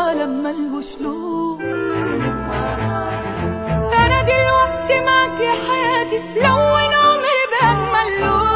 عالم ملهوش لون انا دلوقتي معك يا حياتي لون عمري باجمل لون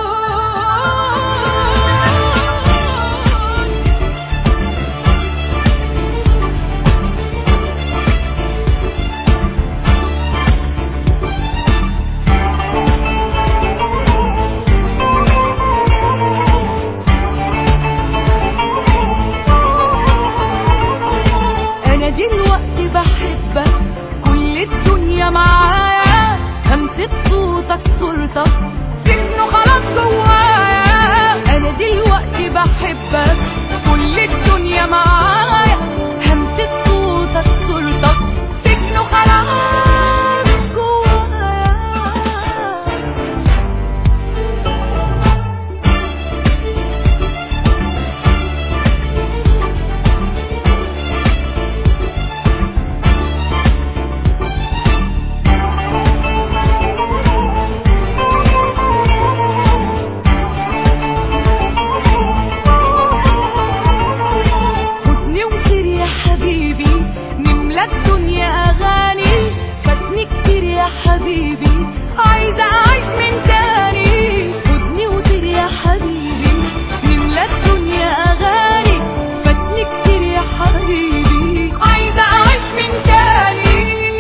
انا دلوقتي بحبك كل الدنيا معايا همسة صوتك صورتك سجنه خلاص جوايا انا دلوقتي بحبك كل الدنيا معايا همسة صوتك صورتك سجنه خلاص جوايا خدني وطير يا حبيبي نملى الدنيا اغاني فاتني كتير يا حبيبي عايزه اعيش من تاني خدني وطير يا حبيبي نملى الدنيا اغاني فاتني كتير يا حبيبي عايزه اعيش من تاني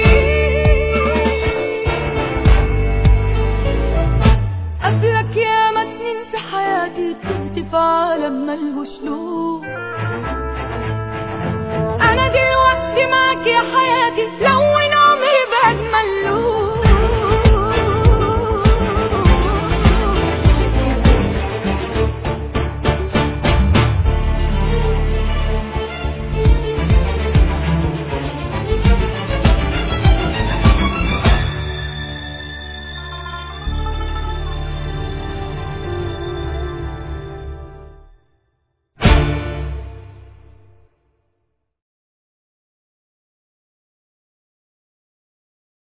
قبلك يا سنين في حياتي كنت في عالم ملهوش لون انا دلوقتي معاك يا حياتي